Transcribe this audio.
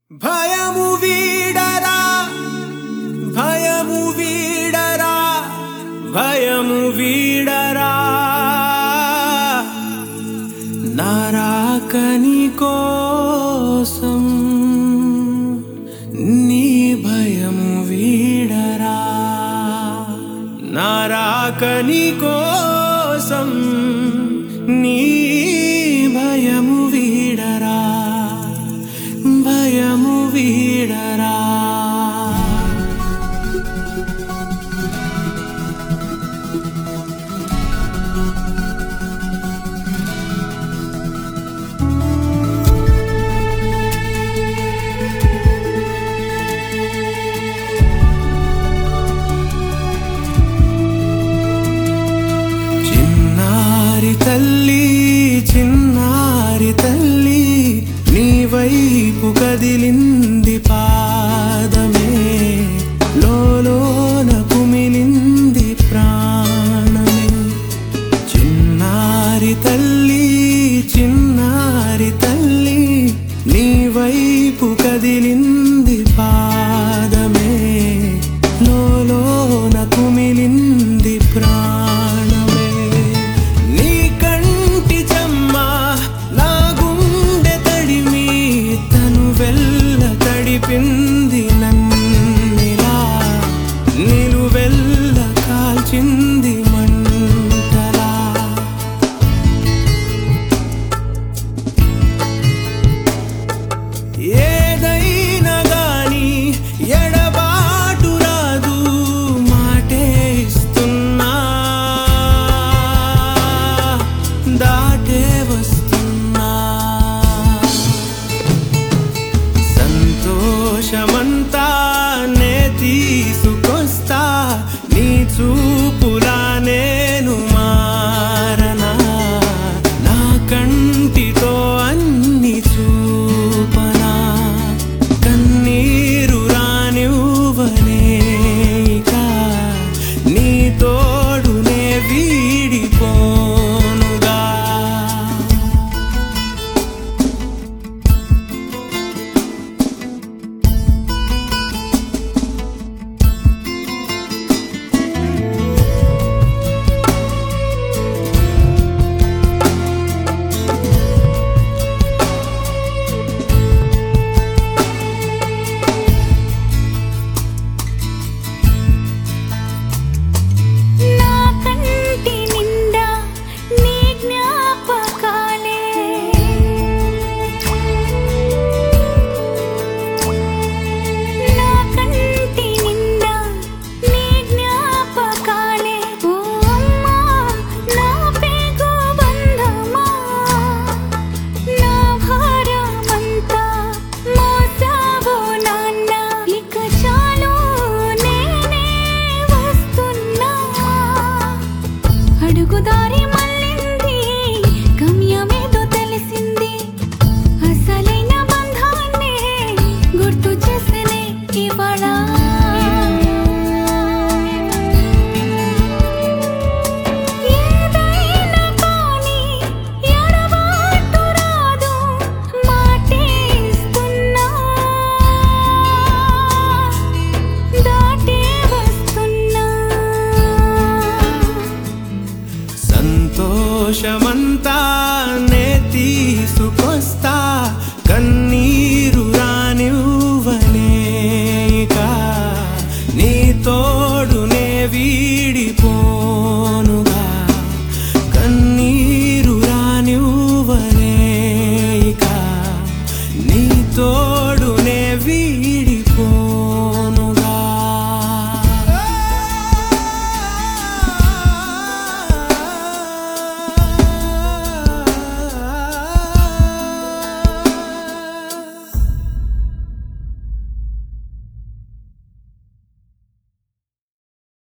భయము వీడరా భయము వీడరా భయము వీడరా నారాకని కోసం నీ భయము వీడరా నారాకని కోసం నీ భయము వీడరా భయము వీడరా చిన్నారి తల్లి చిన్నారి తల్లి నీ వైపు కదిలింది పాదమే లోలోన కుమిలింది ప్రాణమే చిన్నారి తల్లి చిన్నారి తల్లి నీ వైపు కదిలింది పాదమే లోలోన కుమిలింది ప్రాణమే నీ కంటి చెమ్మ నా గుండె తడిమి తను వెళ్ళ తడిపింది నన్నిలా నిలువెల్ల కాల్చింది మంటలా ఏదైనా గాని ఎడబాటు రాదు మాటే ఇస్తున్నా దాటే వస్తున్నా సంతోషమంతా